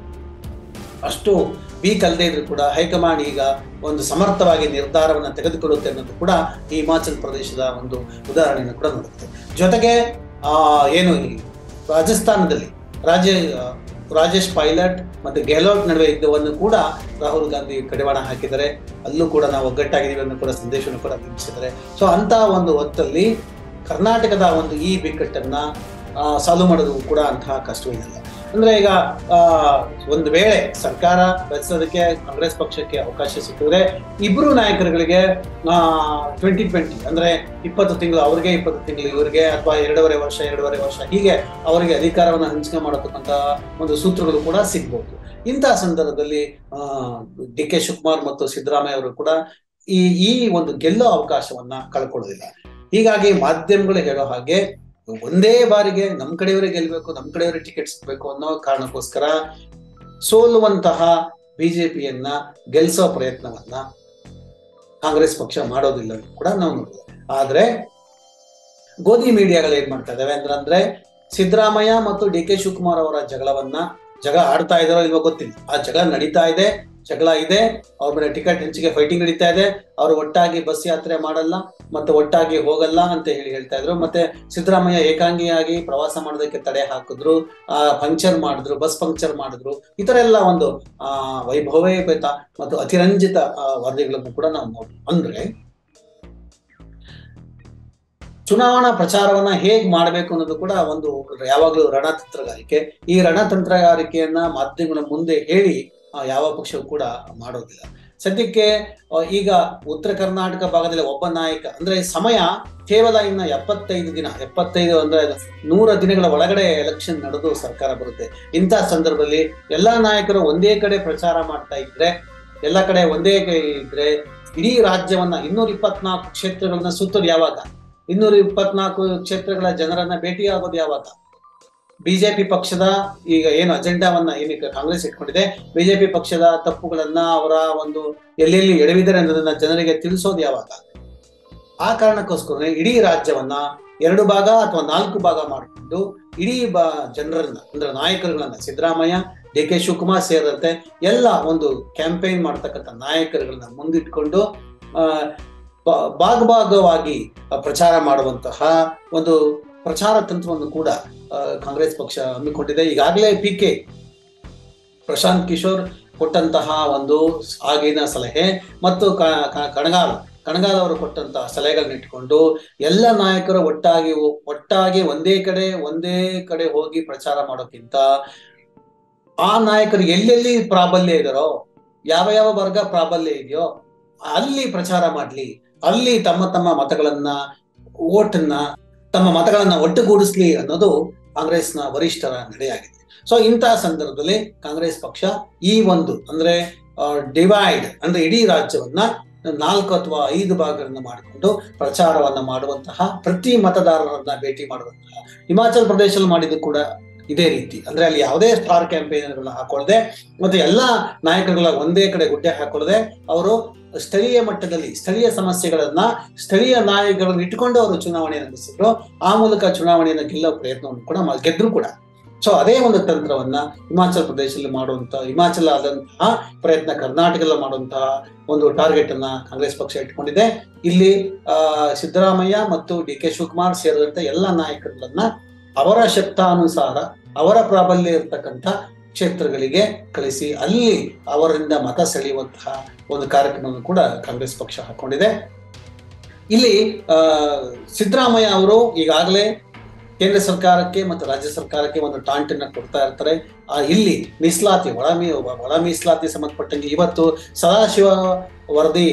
Speaker 3: ಅಷ್ಟು ವೀಕ್ ಅಲ್ಲದೆ ಇದ್ರು ಕೂಡ ಹೈಕಮಾಂಡ್ ಈಗ ಒಂದು ಸಮರ್ಥವಾಗಿ ನಿರ್ಧಾರವನ್ನು ತೆಗೆದುಕೊಳ್ಳುತ್ತೆ ಅನ್ನೋದು ಕೂಡ ಈ ಹಿಮಾಚಲ ಪ್ರದೇಶದ ಒಂದು ಉದಾಹರಣೆಯನ್ನು ಕೂಡ ನೋಡುತ್ತೆ ಜೊತೆಗೆ ಆ ಏನು ಈ ರಾಜಸ್ಥಾನದಲ್ಲಿ ರಾಜ ರಾಜೇಶ್ ಪೈಲಟ್ ಮತ್ತು ಗೆಹ್ಲೋಟ್ ನಡುವೆ ಇದ್ದವನ್ನು ಕೂಡ ರಾಹುಲ್ ಗಾಂಧಿ ಕಡಿವಾಣ ಹಾಕಿದ್ದಾರೆ ಅಲ್ಲೂ ಕೂಡ ನಾವು ಒಗ್ಗಟ್ಟಾಗಿದ್ದೀವಿ ಅನ್ನೋ ಕೂಡ ಸಂದೇಶವನ್ನು ಕೂಡ ತಿಳಿಸಿದ್ದಾರೆ ಸೊ ಅಂತ ಒಂದು ಹೊತ್ತಲ್ಲಿ ಕರ್ನಾಟಕದ ಒಂದು ಈ ಬಿಕ್ಕಟ್ಟನ್ನ ಸಾಲ್ವ್ ಮಾಡೋದು ಕೂಡ ಅಂತಹ ಕಷ್ಟವೇನಿಲ್ಲ ಅಂದ್ರೆ ಈಗ ಆ, ಒಂದು ವೇಳೆ ಸರ್ಕಾರ ರಚಿಸೋದಕ್ಕೆ ಕಾಂಗ್ರೆಸ್ ಪಕ್ಷಕ್ಕೆ ಅವಕಾಶ ಸಿಕ್ಕಿದ್ರೆ ಇಬ್ರು ನಾಯಕರುಗಳಿಗೆ ಟ್ವೆಂಟಿ ಟ್ವೆಂಟಿ ಅಂದ್ರೆ ಇಪ್ಪತ್ತು ತಿಂಗಳು ಅವ್ರಿಗೆ ಇಪ್ಪತ್ತು ತಿಂಗಳು ಇವರಿಗೆ ಅಥವಾ ಎರಡೂವರೆ ವರ್ಷ ಎರಡೂವರೆ ವರ್ಷ ಹೀಗೆ ಅವರಿಗೆ ಅಧಿಕಾರವನ್ನು ಹಂಚಿಕೆ ಮಾಡತಕ್ಕಂತ ಒಂದು ಸೂತ್ರಗಳು ಕೂಡ ಸಿಗ್ಬಹುದು ಇಂತಹ ಸಂದರ್ಭದಲ್ಲಿ ಡಿ ಕೆ ಶಿವಕುಮಾರ್ ಮತ್ತು ಸಿದ್ದರಾಮಯ್ಯ ಅವರು ಕೂಡ ಈ ಈ ಒಂದು ಗೆಲ್ಲೋ ಅವಕಾಶವನ್ನ ಕಳ್ಕೊಳ್ಳೋದಿಲ್ಲ ಹೀಗಾಗಿ ಮಾಧ್ಯಮಗಳು ಹೇಳೋ ಹಾಗೆ ಒಂದೇ ಬಾರಿಗೆ ನಮ್ ಕಡೆಯವರೇ ಗೆಲ್ಬೇಕು ನಮ್ ಕಡೆಯವರೇ ಟಿಕೆಟ್ ಸಿಗ್ಬೇಕು ಅನ್ನೋ ಕಾರಣಕ್ಕೋಸ್ಕರ ಸೋಲುವಂತಹ ಬಿಜೆಪಿಯನ್ನ ಗೆಲ್ಸೋ ಪ್ರಯತ್ನವನ್ನ ಕಾಂಗ್ರೆಸ್ ಪಕ್ಷ ಮಾಡೋದಿಲ್ಲ ಅಂತ ಕೂಡ ನಾವು ನೋಡಿದ್ವಿ ಆದ್ರೆ ಗೋಧಿ ಮೀಡಿಯಾಗಳು ಏನ್ ಮಾಡ್ತಾ ಇದಾವೆ ಅಂದ್ರೆ ಅಂದ್ರೆ ಸಿದ್ದರಾಮಯ್ಯ ಮತ್ತು ಡಿ ಕೆ ಶಿವಕುಮಾರ್ ಅವರ ಜಗಳವನ್ನ ಜಗಳ ಆಡ್ತಾ ಇದಾರೋ ಇಲ್ವೋ ಗೊತ್ತಿಲ್ಲ ಆ ಜಗಳ ನಡೀತಾ ಇದೆ ಜಗಳ ಇದೆ ಅವ್ರ ಮೇಲೆ ಟಿಕೆಟ್ ಹಂಚಿಕೆ ಫೈಟಿಂಗ್ ನಡೀತಾ ಇದೆ ಅವರು ಒಟ್ಟಾಗಿ ಬಸ್ ಯಾತ್ರೆ ಮಾಡಲ್ಲ ಮತ್ತೆ ಒಟ್ಟಾಗಿ ಹೋಗಲ್ಲ ಅಂತ ಹೇಳಿ ಹೇಳ್ತಾ ಇದ್ರು ಮತ್ತೆ ಸಿದ್ದರಾಮಯ್ಯ ಏಕಾಂಗಿಯಾಗಿ ಪ್ರವಾಸ ಮಾಡೋದಕ್ಕೆ ತಡೆ ಹಾಕಿದ್ರು ಆ ಪಂಕ್ಚರ್ ಮಾಡಿದ್ರು ಬಸ್ ಪಂಕ್ಚರ್ ಮಾಡಿದ್ರು ಈ ತರ ಎಲ್ಲ ಒಂದು ಆ ವೈಭವೇಪೇತ ಮತ್ತು ಅತಿರಂಜಿತ ಆ, ವರದಿಗಳನ್ನು ಕೂಡ ನಾವು ನೋಡಿ ಅಂದ್ರೆ ಚುನಾವಣಾ ಪ್ರಚಾರವನ್ನ ಹೇಗ್ ಮಾಡ್ಬೇಕು ಅನ್ನೋದು ಕೂಡ ಒಂದು ಯಾವಾಗ್ಲೂ ರಣತಂತ್ರಗಾರಿಕೆ ಈ ರಣತಂತ್ರಗಾರಿಕೆಯನ್ನ ಮಾಧ್ಯಮಗಳ ಮುಂದೆ ಹೇಳಿ ಆ, ಯಾವ ಪಕ್ಷವೂ ಕೂಡ ಮಾಡೋದಿಲ್ಲ ಸದ್ಯಕ್ಕೆ ಆ, ಈಗ ಉತ್ತರ ಕರ್ನಾಟಕ ಭಾಗದಲ್ಲಿ ಒಬ್ಬ ನಾಯಕ ಅಂದ್ರೆ ಸಮಯ ಕೇವಲ ಇನ್ನ ಎಪ್ಪತ್ತೈದು ದಿನ ಎಪ್ಪತ್ತೈದು ಅಂದ್ರೆ ನೂರ ದಿನಗಳ ಒಳಗಡೆ ಎಲೆಕ್ಷನ್ ನಡೆದು ಸರ್ಕಾರ ಬರುತ್ತೆ ಇಂತಹ ಸಂದರ್ಭದಲ್ಲಿ ಎಲ್ಲಾ ನಾಯಕರು ಒಂದೇ ಕಡೆ ಪ್ರಚಾರ ಮಾಡ್ತಾ ಇದ್ರೆ ಎಲ್ಲ ಕಡೆ ಒಂದೇ ಕಡೆ ಇದ್ರೆ ಇಡೀ ರಾಜ್ಯವನ್ನ ಇನ್ನೂರ ಇಪ್ಪತ್ನಾಲ್ಕು ಕ್ಷೇತ್ರಗಳನ್ನ ಸುತ್ತೋದು ಯಾವಾಗ ಇನ್ನೂರ ಇಪ್ಪತ್ನಾಲ್ಕು ಕ್ಷೇತ್ರಗಳ ಜನರನ್ನ ಭೇಟಿಯಾಗೋದು ಯಾವಾಗ ಬಿಜೆಪಿ ಪಕ್ಷದ ಈಗ ಏನು ಅಜೆಂಡಾವನ್ನ ಏನಕ್ಕೆ ಕಾಂಗ್ರೆಸ್ ಇಟ್ಕೊಂಡಿದೆ ಬಿಜೆಪಿ ಪಕ್ಷದ ತಪ್ಪುಗಳನ್ನ ಅವರ ಒಂದು ಎಲ್ಲೆಲ್ಲಿ ಎಡವಿದ್ದಾರೆ ಅನ್ನೋದನ್ನ ಜನರಿಗೆ ತಿಳಿಸೋದು ಯಾವಾಗ ಆ ಕಾರಣಕ್ಕೋಸ್ಕರ ಇಡೀ ರಾಜ್ಯವನ್ನ ಎರಡು ಭಾಗ ಅಥವಾ ನಾಲ್ಕು ಭಾಗ ಮಾಡಿಕೊಂಡು ಇಡೀ ಬಾ ಜನರನ್ನ ಅಂದ್ರೆ ನಾಯಕರುಗಳನ್ನ ಸಿದ್ದರಾಮಯ್ಯ ಡಿ ಕೆ ಶಿವಕುಮಾರ್ ಸೇರಿದಂತೆ ಎಲ್ಲ ಒಂದು ಕ್ಯಾಂಪೇನ್ ಮಾಡ್ತಕ್ಕಂಥ ನಾಯಕರುಗಳನ್ನ ಮುಂದಿಟ್ಕೊಂಡು ಆ ಬ- ಭಾಗ ಭಾಗವಾಗಿ ಪ್ರಚಾರ ಮಾಡುವಂತಹ ಒಂದು ಪ್ರಚಾರ ತಂತ್ರವನ್ನು ಕೂಡ ಆ, ಕಾಂಗ್ರೆಸ್ ಪಕ್ಷ ಹಮ್ಮಿಕೊಂಡಿದೆ ಈಗಾಗಲೇ ಪಿ ಕೆ ಪ್ರಶಾಂತ್ ಕಿಶೋರ್ ಕೊಟ್ಟಂತಹ ಒಂದು ಆಗಿನ ಸಲಹೆ ಮತ್ತು ಕ- ಕ- ಕಣಗಾಲ್ ಕಣಗಾಲ್ ಅವರು ಕೊಟ್ಟಂತಹ ಸಲಹೆಗಳನ್ನ ಇಟ್ಕೊಂಡು ಎಲ್ಲ ನಾಯಕರು ಒಟ್ಟಾಗಿ ಹೋ- ಒಟ್ಟಾಗಿ ಒಂದೇ ಕಡೆ ಒಂದೇ ಕಡೆ ಹೋಗಿ ಪ್ರಚಾರ ಮಾಡೋಕ್ಕಿಂತ ಆ ನಾಯಕರು ಎಲ್ಲೆಲ್ಲಿ ಪ್ರಾಬಲ್ಯ ಇದಾರೋ ಯಾವ ಯಾವ ವರ್ಗ ಪ್ರಾಬಲ್ಯ ಇದೆಯೋ ಅಲ್ಲಿ ಪ್ರಚಾರ ಮಾಡ್ಲಿ ಅಲ್ಲಿ ತಮ್ಮ ತಮ್ಮ ಮತಗಳನ್ನ ಓಟನ್ನ ತಮ್ಮ ಮತಗಳನ್ನ ಒಟ್ಟುಗೂಡಿಸ್ಲಿ ಅನ್ನೋದು ಕಾಂಗ್ರೆಸ್ನ ವರಿಷ್ಠರ ನಡೆಯಾಗಿದೆ ಸೊ ಇಂತಹ ಸಂದರ್ಭದಲ್ಲಿ ಕಾಂಗ್ರೆಸ್ ಪಕ್ಷ ಈ ಒಂದು ಅಂದ್ರೆ ಡಿವೈಡ್ ಅಂದ್ರೆ ಇಡೀ ರಾಜ್ಯವನ್ನ ನಾಲ್ಕು ಅಥವಾ ಐದು ಭಾಗಗಳನ್ನ ಮಾಡಿಕೊಂಡು ಪ್ರಚಾರವನ್ನ ಮಾಡುವಂತಹ ಪ್ರತಿ ಮತದಾರರನ್ನ ಭೇಟಿ ಮಾಡುವಂತಹ ಹಿಮಾಚಲ್ ಪ್ರದೇಶದಲ್ಲಿ ಮಾಡಿದ್ದು ಕೂಡ ಇದೇ ರೀತಿ ಅಂದ್ರೆ ಅಲ್ಲಿ ಯಾವುದೇ ಸ್ಟಾರ್ ಕ್ಯಾಂಪೇನ್ಗಳನ್ನ ಹಾಕೊಳ್ಳದೆ ಮತ್ತೆ ಎಲ್ಲಾ ನಾಯಕರುಗಳ ಒಂದೇ ಕಡೆ ಗುಡ್ಡೆ ಹಾಕೊಳ್ಳದೆ ಅವರು ಸ್ಥಳೀಯ ಮಟ್ಟದಲ್ಲಿ ಸ್ಥಳೀಯ ಸಮಸ್ಯೆಗಳನ್ನ ಸ್ಥಳೀಯ ನಾಯಕರನ್ನು ಇಟ್ಟುಕೊಂಡು ಅವರು ಚುನಾವಣೆಯನ್ನು ನಡೆಸಿದ್ರು ಆ ಮೂಲಕ ಚುನಾವಣೆಯನ್ನು ಗೆಲ್ಲೋ ಪ್ರಯತ್ನವನ್ನು ಕೂಡ ಮಾ- ಗೆದ್ರು ಕೂಡ ಸೊ ಅದೇ ಒಂದು ತಂತ್ರವನ್ನ ಹಿಮಾಚಲ ಪ್ರದೇಶದಲ್ಲಿ ಮಾಡುವಂತ ಹಿಮಾಚಲ ಆದಂತಹ ಪ್ರಯತ್ನ ಕರ್ನಾಟಕದಲ್ಲಿ ಮಾಡುವಂತಹ ಒಂದು ಟಾರ್ಗೆಟ್ ಅನ್ನ ಕಾಂಗ್ರೆಸ್ ಪಕ್ಷ ಇಟ್ಕೊಂಡಿದೆ ಇಲ್ಲಿ ಆ ಸಿದ್ದರಾಮಯ್ಯ ಮತ್ತು ಡಿ ಕೆ ಶಿವಕುಮಾರ್ ಸೇರಿದಂತೆ ಎಲ್ಲ ನಾಯಕರನ್ನ ಅವರ ಶಕ್ತಾನುಸಾರ ಅವರ ಪ್ರಾಬಲ್ಯ ಇರತಕ್ಕಂಥ ಕ್ಷೇತ್ರಗಳಿಗೆ ಕಳಿಸಿ ಅಲ್ಲಿ ಅವರಿಂದ ಮತ ಸೆಳೆಯುವಂತಹ ಒಂದು ಕಾರ್ಯಕ್ರಮವನ್ನು ಕೂಡ ಕಾಂಗ್ರೆಸ್ ಪಕ್ಷ ಹಾಕೊಂಡಿದೆ ಇಲ್ಲಿ ಆ ಸಿದ್ದರಾಮಯ್ಯ ಅವರು ಈಗಾಗಲೇ ಕೇಂದ್ರ ಸರ್ಕಾರಕ್ಕೆ ಮತ್ತು ರಾಜ್ಯ ಸರ್ಕಾರಕ್ಕೆ ಒಂದು ಟಾಂಟನ್ನ ಕೊಡ್ತಾ ಇರ್ತಾರೆ ಆ ಇಲ್ಲಿ ಮೀಸಲಾತಿ ಒಳ ಮೀ ಒಳ ಮೀಸಲಾತಿ ಸಂಬಂಧಪಟ್ಟಂಗೆ ಇವತ್ತು ಸದಾಶಿವ ವರದಿ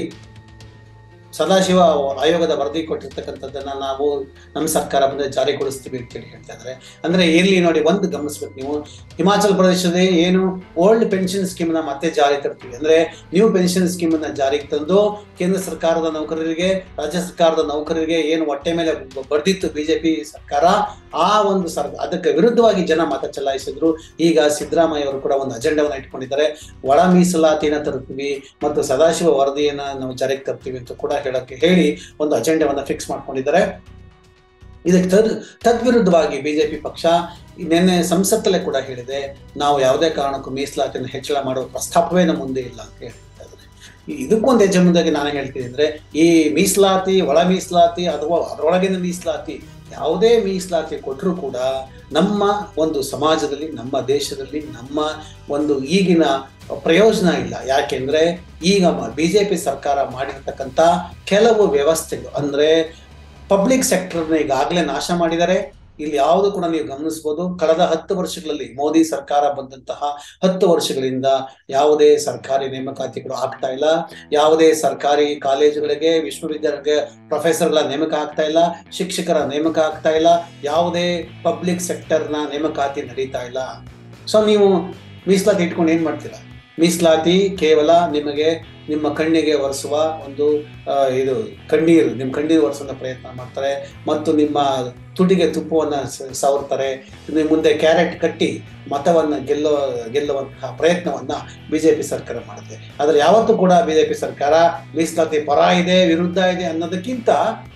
Speaker 3: ಸದಾಶಿವ ಆಯೋಗದ ವರದಿ ಕೊಟ್ಟಿರ್ತಕ್ಕಂಥದ್ದನ್ನ ನಾವು ನಮ್ಮ ಸರ್ಕಾರ ಬಂದ್ರೆ ಜಾರಿಗೊಳಿಸ್ತೀವಿ ಅಂತೇಳಿ ಹೇಳ್ತಾ ಇದ್ದಾರೆ ಅಂದ್ರೆ ಇಲ್ಲಿ ನೋಡಿ ಒಂದು ಗಮನಿಸ್ಬೇಕು ನೀವು ಹಿಮಾಚಲ ಪ್ರದೇಶದ ಏನು ಓಲ್ಡ್ ಪೆನ್ಷನ್ ಸ್ಕೀಮ್ ನ ಮತ್ತೆ ಜಾರಿ ತರ್ತೀವಿ ಅಂದ್ರೆ ನ್ಯೂ ಪೆನ್ಷನ್ ಸ್ಕೀಮ್ ಅನ್ನ ಜಾರಿಗೆ ತಂದು ಕೇಂದ್ರ ಸರ್ಕಾರದ ನೌಕರರಿಗೆ ರಾಜ್ಯ ಸರ್ಕಾರದ ನೌಕರರಿಗೆ ಏನು ಹೊಟ್ಟೆ ಮೇಲೆ ಬರ್ದಿತ್ತು ಬಿಜೆಪಿ ಸರ್ಕಾರ ಆ ಒಂದು ಸರ್ ಅದಕ್ಕೆ ವಿರುದ್ಧವಾಗಿ ಜನ ಮತ ಚಲಾಯಿಸಿದ್ರು ಈಗ ಸಿದ್ದರಾಮಯ್ಯ ಅವರು ಕೂಡ ಒಂದು ಅಜೆಂಡವನ್ನ ಇಟ್ಕೊಂಡಿದ್ದಾರೆ ಒಳ ಮೀಸಲಾತಿನ ತರ್ತೀವಿ ಮತ್ತು ಸದಾಶಿವ ವರದಿಯನ್ನ ನಾವು ಜಾರಿಗೆ ತರ್ತೀವಿ ಅಂತ ಕೂಡ ಹೇಳಕ್ಕೆ ಹೇಳಿ ಒಂದು ಅಜೆಂಡವನ್ನ ಫಿಕ್ಸ್ ಮಾಡ್ಕೊಂಡಿದ್ದಾರೆ ಇದಕ್ಕೆ ತದ್ ತದ್ವಿರುದ್ಧವಾಗಿ ಬಿಜೆಪಿ ಪಕ್ಷ ನಿನ್ನೆ ಸಂಸತ್ತಲ್ಲೇ ಕೂಡ ಹೇಳಿದೆ ನಾವು ಯಾವುದೇ ಕಾರಣಕ್ಕೂ ಮೀಸಲಾತಿಯನ್ನು ಹೆಚ್ಚಳ ಮಾಡುವ ಪ್ರಸ್ತಾಪವೇ ನಮ್ಮ ಮುಂದೆ ಇಲ್ಲ ಅಂತ ಹೇಳ್ತಾ ಇದ್ದಾರೆ ಈ- ಇದಕ್ಕೊಂದು ಹೆಜ್ಜೆ ಮುಂದಾಗಿ ನಾನು ಹೇಳ್ತೀನಿ ಅಂದ್ರೆ ಈ ಮೀಸಲಾತಿ ಒಳ ಮೀಸಲಾತಿ ಅಥವಾ ಅದರೊಳಗಿನ ಮೀಸಲಾತಿ ಯಾವುದೇ ಮೀಸಲಾತಿ ಕೊಟ್ಟರೂ ಕೂಡ ನಮ್ಮ ಒಂದು ಸಮಾಜದಲ್ಲಿ ನಮ್ಮ ದೇಶದಲ್ಲಿ ನಮ್ಮ ಒಂದು ಈಗಿನ ಪ್ರಯೋಜನ ಇಲ್ಲ ಯಾಕೆಂದ್ರೆ ಈಗ ಬಿಜೆಪಿ ಸರ್ಕಾರ ಮಾಡಿರ್ತಕ್ಕಂಥ ಕೆಲವು ವ್ಯವಸ್ಥೆಗಳು ಅಂದ್ರೆ ಪಬ್ಲಿಕ್ ಸೆಕ್ಟರ್ನ ಈಗಾಗಲೇ ನಾಶ ಮಾಡಿದ್ದಾರೆ ಇಲ್ಲಿ ಯಾವುದು ಕೂಡ ನೀವು ಗಮನಿಸಬಹುದು ಕಳೆದ ಹತ್ತು ವರ್ಷಗಳಲ್ಲಿ ಮೋದಿ ಸರ್ಕಾರ ಬಂದಂತಹ ಹತ್ತು ವರ್ಷಗಳಿಂದ ಯಾವುದೇ ಸರ್ಕಾರಿ ನೇಮಕಾತಿಗಳು ಆಗ್ತಾ ಇಲ್ಲ ಯಾವುದೇ ಸರ್ಕಾರಿ ಕಾಲೇಜುಗಳಿಗೆ ವಿಶ್ವವಿದ್ಯಾಲಯಕ್ಕೆ ಪ್ರೊಫೆಸರ್ಗಳ ನೇಮಕ ಆಗ್ತಾ ಇಲ್ಲ ಶಿಕ್ಷಕರ ನೇಮಕ ಆಗ್ತಾ ಇಲ್ಲ ಯಾವುದೇ ಪಬ್ಲಿಕ್ ಸೆಕ್ಟರ್ನ ನೇಮಕಾತಿ ನಡೀತಾ ಇಲ್ಲ ಸೊ ನೀವು ಮೀಸಲಾತಿ ಇಟ್ಕೊಂಡು ಏನ್ ಮಾಡ್ತೀರಾ ಮೀಸಲಾತಿ ಕೇವಲ ನಿಮಗೆ ನಿಮ್ಮ ಕಣ್ಣಿಗೆ ಒರೆಸುವ ಒಂದು ಆ, ಇದು ಕಣ್ಣೀರು ನಿಮ್ಮ ಕಣ್ಣೀರು ಒರೆಸುವ ಪ್ರಯತ್ನ ಮಾಡ್ತಾರೆ ಮತ್ತು ನಿಮ್ಮ ತುಟಿಗೆ ತುಪ್ಪವನ್ನ ಸ- ಸವರ್ತಾರೆ ನಿಮ್ಮ ಮುಂದೆ ಕ್ಯಾರೆಟ್ ಕಟ್ಟಿ ಮತವನ್ನ ಗೆಲ್ಲೋ ಗೆಲ್ಲುವಂತಹ ಪ್ರಯತ್ನವನ್ನ ಬಿಜೆಪಿ ಸರ್ಕಾರ ಮಾಡುತ್ತೆ ಆದ್ರೆ ಯಾವತ್ತೂ ಕೂಡ ಬಿಜೆಪಿ ಸರ್ಕಾರ ಮೀಸಲಾತಿ ಪರ ಇದೆ ವಿರುದ್ಧ ಇದೆ ಅನ್ನೋದಕ್ಕಿಂತ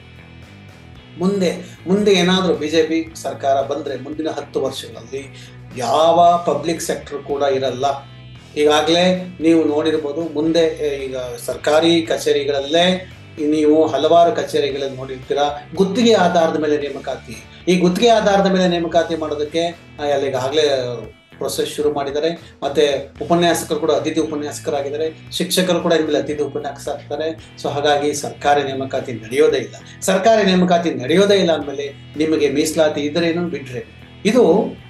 Speaker 3: ಮುಂದೆ ಮುಂದೆ ಏನಾದರೂ ಬಿಜೆಪಿ ಸರ್ಕಾರ ಬಂದ್ರೆ ಮುಂದಿನ ಹತ್ತು ವರ್ಷಗಳಲ್ಲಿ ಯಾವ ಪಬ್ಲಿಕ್ ಸೆಕ್ಟರ್ ಕೂಡ ಇರಲ್ಲ ಈಗಾಗಲೇ ನೀವು ನೋಡಿರ್ಬೋದು ಮುಂದೆ ಏ, ಈಗ ಸರ್ಕಾರಿ ಕಚೇರಿಗಳಲ್ಲೇ ನೀವು ಹಲವಾರು ಕಚೇರಿಗಳಲ್ಲಿ ನೋಡಿರ್ತೀರಾ ಗುತ್ತಿಗೆ ಆಧಾರದ ಮೇಲೆ ನೇಮಕಾತಿ ಈ ಗುತ್ತಿಗೆ ಆಧಾರದ ಮೇಲೆ ನೇಮಕಾತಿ ಮಾಡೋದಕ್ಕೆ ಆ, ಅಲ್ಲಿ ಈಗಾಗಲೇ ಪ್ರೊಸೆಸ್ ಶುರು ಮಾಡಿದ್ದಾರೆ ಮತ್ತೆ ಉಪನ್ಯಾಸಕರು ಕೂಡ ಅತಿಥಿ ಉಪನ್ಯಾಸಕರಾಗಿದ್ದಾರೆ ಶಿಕ್ಷಕರು ಕೂಡ ಇನ್ಮೇಲೆ ಅತಿಥಿ ಉಪನ್ಯಾಸಕರಾಗ್ತಾರೆ ಸೊ ಹಾಗಾಗಿ ಸರ್ಕಾರಿ ನೇಮಕಾತಿ ನಡೆಯೋದೇ ಇಲ್ಲ ಸರ್ಕಾರಿ ನೇಮಕಾತಿ ನಡೆಯೋದೇ ಇಲ್ಲ ಅಂದಮೇಲೆ ನಿಮಗೆ ಮೀಸಲಾತಿ ಇದ್ರೇನು ಬಿಟ್ರೆ ಇದು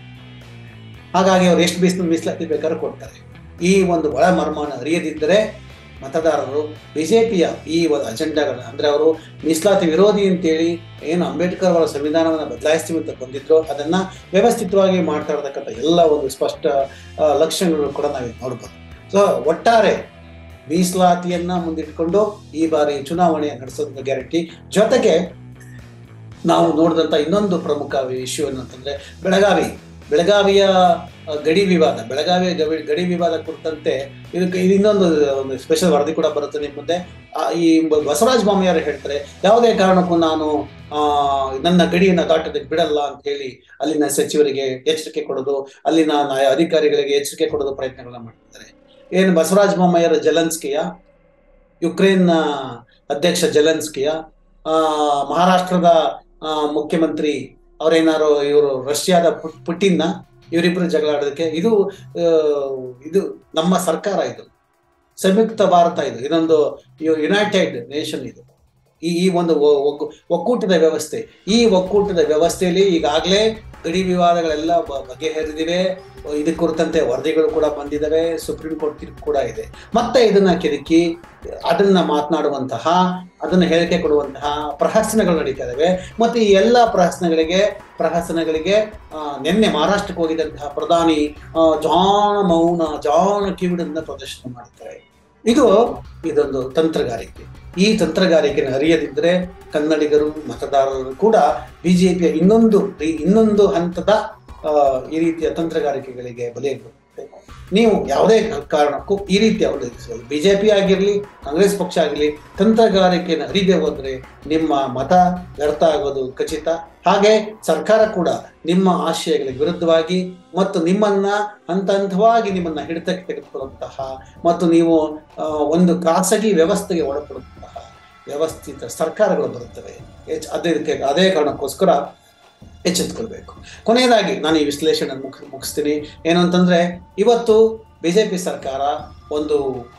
Speaker 3: ಹಾಗಾಗಿ ಅವ್ರು ಎಷ್ಟು ಮೀಸಲು ಮೀಸಲಾತಿ ಬೇಕಾದ್ರೂ ಕೊಡ್ತಾರೆ ಈ ಒಂದು ಒಳ ಮರ್ಮನ ಅರಿಯದಿದ್ದರೆ ಮತದಾರರು ಬಿಜೆಪಿಯ ಈ ಒಂದು ಅಜೆಂಡಾಗಳನ್ನ ಅಂದ್ರೆ ಅವರು ಮೀಸಲಾತಿ ವಿರೋಧಿ ಅಂತೇಳಿ ಏನು ಅಂಬೇಡ್ಕರ್ ಅವರ ಸಂವಿಧಾನವನ್ನು ಬದಲಾಯಿಸ್ತೀವಿ ಅಂತ ಬಂದಿದ್ರು ಅದನ್ನ ವ್ಯವಸ್ಥಿತವಾಗಿ ಮಾಡ್ತಾ ಇರತಕ್ಕಂಥ ಎಲ್ಲ ಒಂದು ಸ್ಪಷ್ಟ ಆ, ಲಕ್ಷಣಗಳು ಕೂಡ ನಾವು ನೋಡ್ಬೋದು ಸೊ ಒಟ್ಟಾರೆ ಮೀಸಲಾತಿಯನ್ನ ಮುಂದಿಟ್ಕೊಂಡು ಈ ಬಾರಿ ಚುನಾವಣೆ ನಡೆಸೋದನ್ನ ಗ್ಯಾರಂಟಿ ಜೊತೆಗೆ ನಾವು ನೋಡಿದಂತ ಇನ್ನೊಂದು ಪ್ರಮುಖ ಇಶ್ಯೂ ಏನಂತಂದ್ರೆ ಬೆಳಗಾವಿ ಬೆಳಗಾವಿಯ ಆ, ಗಡಿ ವಿವಾದ ಬೆಳಗಾವಿಯ ಗಡಿ ಗಡಿ ವಿವಾದ ಕುರಿತಂತೆ ಇದಕ್ಕೆ ಇದು ಇನ್ನೊಂದು ಒಂದು ಸ್ಪೆಷಲ್ ವರದಿ ಕೂಡ ಬರುತ್ತೆ ನಿಮ್ಮ ಮುಂದೆ ಆ, ಈ ಬ- ಬಸವರಾಜ ಬೊಮ್ಮಾಯಿಯವರು ಹೇಳ್ತಾರೆ ಯಾವುದೇ ಕಾರಣಕ್ಕೂ ನಾನು ಆ ನನ್ನ ಗಡಿಯನ್ನು ದಾಟೋದಕ್ಕೆ ಬಿಡಲ್ಲ ಅಂತ ಹೇಳಿ ಅಲ್ಲಿನ ಸಚಿವರಿಗೆ ಎಚ್ಚರಿಕೆ ಕೊಡೋದು ಅಲ್ಲಿನ ನಾಯ- ಅಧಿಕಾರಿಗಳಿಗೆ ಎಚ್ಚರಿಕೆ ಕೊಡೋದು ಪ್ರಯತ್ನಗಳನ್ನ ಮಾಡ್ತಿದ್ದಾರೆ ಏನು ಬಸವರಾಜ ಬೊಮ್ಮಾಯಿಯವರ ಜಲನ್ಸ್ಕಿಯ ಯುಕ್ರೇನ್ ಆ, ಅಧ್ಯಕ್ಷ ಜಲನ್ಸ್ಕಿಯ ಆ, ಮಹಾರಾಷ್ಟ್ರದ ಆ, ಮುಖ್ಯಮಂತ್ರಿ ಅವರೇನಾರು ಇವರು ರಷ್ಯಾದ ಪುಟ್- ಪುಟಿನ್ನ ಇವರಿಬ್ಬರು ಜಗಳ ಆಡೋದಕ್ಕೆ ಇದು ಆ, ಇದು ನಮ್ಮ ಸರ್ಕಾರ ಇದು ಸಂಯುಕ್ತ ಭಾರತ ಇದು ಇದೊಂದು ಯುನೈಟೆಡ್ ನೇಷನ್ ಇದು ಈ ಈ ಒಂದು ಒ- ಒಗ್ಗು- ಒಕ್ಕೂಟದ ವ್ಯವಸ್ಥೆ ಈ ಒಕ್ಕೂಟದ ವ್ಯವಸ್ಥೆಯಲ್ಲಿ ಈಗಾಗಲೇ ಗಡಿ ವಿವಾದಗಳೆಲ್ಲ ಬ- ಬಗೆಹರಿದಿವೆ ಇದಕ್ಕೆ ಕುರಿತಂತೆ ವರದಿಗಳು ಕೂಡ ಬಂದಿದ್ದಾವೆ ಸುಪ್ರೀಂ ಕೋರ್ಟ್ ತೀರ್ಪು ಕೂಡ ಇದೆ ಮತ್ತೆ ಇದನ್ನ ಕೆದಕಿ ಅದನ್ನ ಮಾತನಾಡುವಂತಹ ಅದನ್ನ ಹೇಳಿಕೆ ಕೊಡುವಂತಹ ಪ್ರಹಸನಗಳು ನಡೀತಾ ಇದಾವೆ ಮತ್ತೆ ಈ ಎಲ್ಲ ಪ್ರಹಸನಗಳಿಗೆ ಪ್ರಹಸನಗಳಿಗೆ ಆ, ನಿನ್ನೆ ಮಹಾರಾಷ್ಟ್ರಕ್ಕೆ ಹೋಗಿದಂತಹ ಪ್ರಧಾನಿ ಆ, ಜಾಣ ಮೌನ ಜಾಣ ಕಿವಿಡನ್ನ ಪ್ರದರ್ಶನ ಮಾಡ್ತಾರೆ ಇದು ಇದೊಂದು ತಂತ್ರಗಾರಿಕೆ ಈ ತಂತ್ರಗಾರಿಕೆಯನ್ನು ಅರಿಯದಿದ್ದರೆ ಕನ್ನಡಿಗರು ಮತದಾರರು ಕೂಡ ಬಿಜೆಪಿಯ ಇನ್ನೊಂದು ರೀ- ಇನ್ನೊಂದು ಹಂತದ ಆ, ಈ ರೀತಿಯ ತಂತ್ರಗಾರಿಕೆಗಳಿಗೆ ಬಲಿಯಾಗುತ್ತೆ ನೀವು ಯಾವುದೇ ಕಾರಣಕ್ಕೂ ಈ ರೀತಿಯ ಒಂದು ಬಿಜೆಪಿ ಆಗಿರಲಿ ಕಾಂಗ್ರೆಸ್ ಪಕ್ಷ ಆಗಿರಲಿ ತಂತ್ರಗಾರಿಕೆಯನ್ನು ಅರಿದೇ ಹೋದ್ರೆ ನಿಮ್ಮ ಮತ ವ್ಯರ್ಥ ಆಗೋದು ಖಚಿತ ಹಾಗೆ ಸರ್ಕಾರ ಕೂಡ ನಿಮ್ಮ ಆಶಯಗಳಿಗೆ ವಿರುದ್ಧವಾಗಿ ಮತ್ತು ನಿಮ್ಮನ್ನ ಹಂತ ಹಂತವಾಗಿ ನಿಮ್ಮನ್ನ ಹಿಡಿತಕ್ಕೆ ತೆಗೆದುಕೊಳ್ಳುವಂತಹ ಮತ್ತು ನೀವು ಆ, ಒಂದು ಖಾಸಗಿ ವ್ಯವಸ್ಥೆಗೆ ಒಳಪಡುವಂತಹ ವ್ಯವಸ್ಥಿತ ಸರ್ಕಾರಗಳು ಬರುತ್ತವೆ ಎಚ್- ಅದೇ ರೀತಿ ಅದೇ ಕಾರಣಕ್ಕೋಸ್ಕರ ಎಚ್ಚೆತ್ತುಕೊಳ್ಬೇಕು ಕೊನೆಯದಾಗಿ ನಾನು ಈ ವಿಶ್ಲೇಷಣೆ ಮುಗ್ ಮುಗಿಸ್ತೀನಿ ಏನು ಅಂತಂದ್ರೆ ಇವತ್ತು ಬಿಜೆಪಿ ಸರ್ಕಾರ ಒಂದು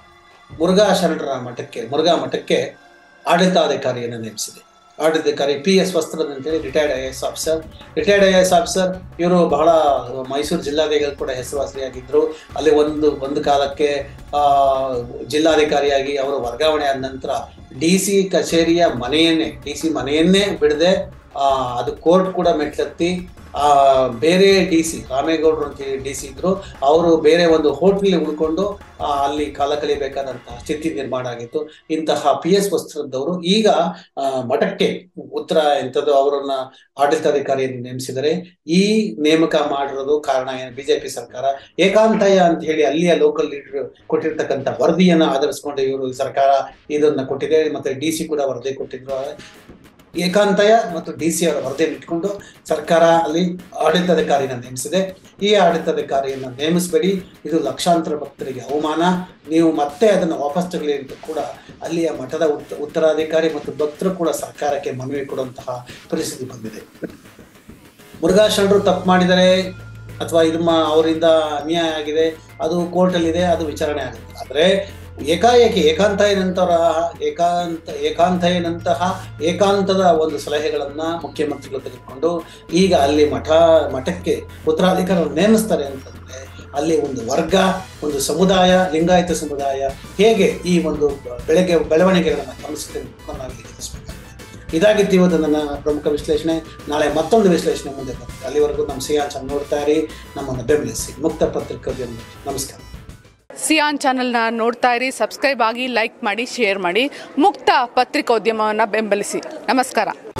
Speaker 3: ಮುರುಘಾ ಶರಣರ ಮಠಕ್ಕೆ ಮುರುಘಾ ಮಠಕ್ಕೆ ಆಡಳಿತಾಧಿಕಾರಿಯನ್ನು ನೇಮಿಸಿದೆ ಆಡಳಿತಾಧಿಕಾರಿ ಪಿ ಎಸ್ ವಸ್ತ್ರದ್ ಅಂತೇಳಿ retired I S officer retired I S officer ಇವರು ಬಹಳ ಮೈಸೂರು ಜಿಲ್ಲಾಧಿಕಾರಿ ಕೂಡ ಹೆಸರುವಾಸಿಯಾಗಿದ್ದರು ಅಲ್ಲಿ ಒಂದು ಒಂದು ಕಾಲಕ್ಕೆ ಆ ಜಿಲ್ಲಾಧಿಕಾರಿಯಾಗಿ ಅವರು ವರ್ಗಾವಣೆ ಆದ ನಂತರ ಡಿ ಸಿ ಕಚೇರಿಯ ಮನೆಯನ್ನೇ ಡಿ ಸಿ ಮನೆಯನ್ನೇ ಬಿಡದೆ ಆ ಅದು ಕೋರ್ಟ್ ಕೂಡ ಮೆಟ್ಲತ್ತಿ ಆ ಬೇರೆ ಡಿ ಸಿ ರಾಮೇಗೌಡರು ಅಂತ ಡಿ ಸಿ ಇದ್ರು ಅವರು ಬೇರೆ ಒಂದು ಹೋಟ್ಲಲ್ಲಿ ಉಳ್ಕೊಂಡು ಆ, ಅಲ್ಲಿ ಕಾಲ ಕಳಿಬೇಕಾದಂತಹ ಸ್ಥಿತಿ ನಿರ್ಮಾಣ ಆಗಿತ್ತು ಇಂತಹ ಪಿ ಎಸ್ ವಸ್ತ್ರದವರು ಈಗ ಆ, ಮಠಕ್ಕೆ ಉತ್ತರ ಎಂಥದ್ದು ಅವರನ್ನ ಆಡಳಿತಾಧಿಕಾರಿಯನ್ನು ನೇಮಿಸಿದರೆ ಈ ನೇಮಕ ಮಾಡಿರೋದು ಕಾರಣ ಏನು ಬಿಜೆಪಿ ಸರ್ಕಾರ ಏಕಾಂತಯ ಅಂತ ಹೇಳಿ ಅಲ್ಲಿಯ ಲೋಕಲ್ ಲೀಡರ್ ಕೊಟ್ಟಿರ್ತಕ್ಕಂಥ ವರದಿಯನ್ನ ಆಧರಿಸಿಕೊಂಡು ಇವರು ಸರ್ಕಾರ ಇದನ್ನ ಕೊಟ್ಟಿದೆ ಮತ್ತೆ ಡಿ ಸಿ ಕೂಡ ವರದಿ ಕೊಟ್ಟಿದ್ರು ಏಕಾಂತಯ ಮತ್ತು ಡಿ ಸಿ ಅವರ ವರದಿಯನ್ನು ಇಟ್ಕೊಂಡು ಸರ್ಕಾರ ಅಲ್ಲಿ ಆಡಳಿತಾಧಿಕಾರಿನ ನೇಮಿಸಿದೆ ಈ ಆಡಳಿತಾಧಿಕಾರಿಯನ್ನು ನೇಮಿಸಬೇಡಿ ಇದು ಲಕ್ಷಾಂತರ ಭಕ್ತರಿಗೆ ಅವಮಾನ ನೀವು ಮತ್ತೆ ಅದನ್ನು ವಾಪಸ್ ತಗಲಿ ಅಂತ ಕೂಡ ಅಲ್ಲಿಯ ಮಠದ ಉತ್ತ- ಉತ್ತರಾಧಿಕಾರಿ ಮತ್ತು ಭಕ್ತರು ಕೂಡ ಸರ್ಕಾರಕ್ಕೆ ಮನವಿ ಕೊಡುವಂತಹ ಪರಿಸ್ಥಿತಿ ಬಂದಿದೆ ಮುರುಘಾ ಶರಣರು ತಪ್ಪು ಮಾಡಿದರೆ ಅಥವಾ ಇದು ಮಾ- ಅವರಿಂದ ಅನ್ಯಾಯ ಆಗಿದೆ ಅದು ಕೋರ್ಟಲ್ಲಿದೆ ಅದು ವಿಚಾರಣೆ ಆಗುತ್ತೆ ಆದರೆ ಏಕಾಏಕಿ ಏಕಾಂತಯ್ಯನಂತರ ಏಕಾಂತ ಏಕಾಂತಯ್ಯನಂತಹ ಏಕಾಂತದ ಒಂದು ಸಲಹೆಗಳನ್ನ ಮುಖ್ಯಮಂತ್ರಿಗಳು ತೆಗೆದುಕೊಂಡು ಈಗ ಅಲ್ಲಿ ಮಠ ಮಠಕ್ಕೆ ಉತ್ತರಾಧಿಕಾರಿಗಳು ನೇಮಿಸ್ತಾರೆ ಅಂತಂದ್ರೆ ಅಲ್ಲಿ ಒಂದು ವರ್ಗ ಒಂದು ಸಮುದಾಯ ಲಿಂಗಾಯತ ಸಮುದಾಯ ಹೇಗೆ ಈ ಒಂದು ಬೆಳಗ್ಗೆ ಬೆಳವಣಿಗೆಗಳನ್ನು ಗಮನಿಸುತ್ತೆ ಅನ್ನೋದನ್ನ ಇಲ್ಲಿ ತಿಳಿಸ್ಬೇಕಾಗುತ್ತೆ ಇದಾಗಿತ್ತು ಇವತ್ತು ನನ್ನ ಪ್ರಮುಖ ವಿಶ್ಲೇಷಣೆ ನಾಳೆ ಮತ್ತೊಂದು ವಿಶ್ಲೇಷಣೆ ಮುಂದೆ ಬರುತ್ತೆ ಅಲ್ಲಿವರೆಗೂ ನಮ್ಮ ಸಿಯಾನ್ ನೋಡ್ತಾ ಇರಿ ನಮ್ಮನ್ನು ಬೆಂಬಲಿಸಿ ಮುಕ್ತ ಪತ್ರಿಕೋದ್ಯಮ ನಮಸ್ಕಾರ
Speaker 1: ಸಿಯಾನ್ ಚಾನಲ್ನ ನೋಡ್ತಾ ಇರಿ ಸಬ್ಸ್ಕ್ರೈಬ್ ಆಗಿ ಲೈಕ್ ಮಾಡಿ ಶೇರ್ ಮಾಡಿ ಮುಕ್ತ ಪತ್ರಿಕೋದ್ಯಮವನ್ನು ಬೆಂಬಲಿಸಿ ನಮಸ್ಕಾರ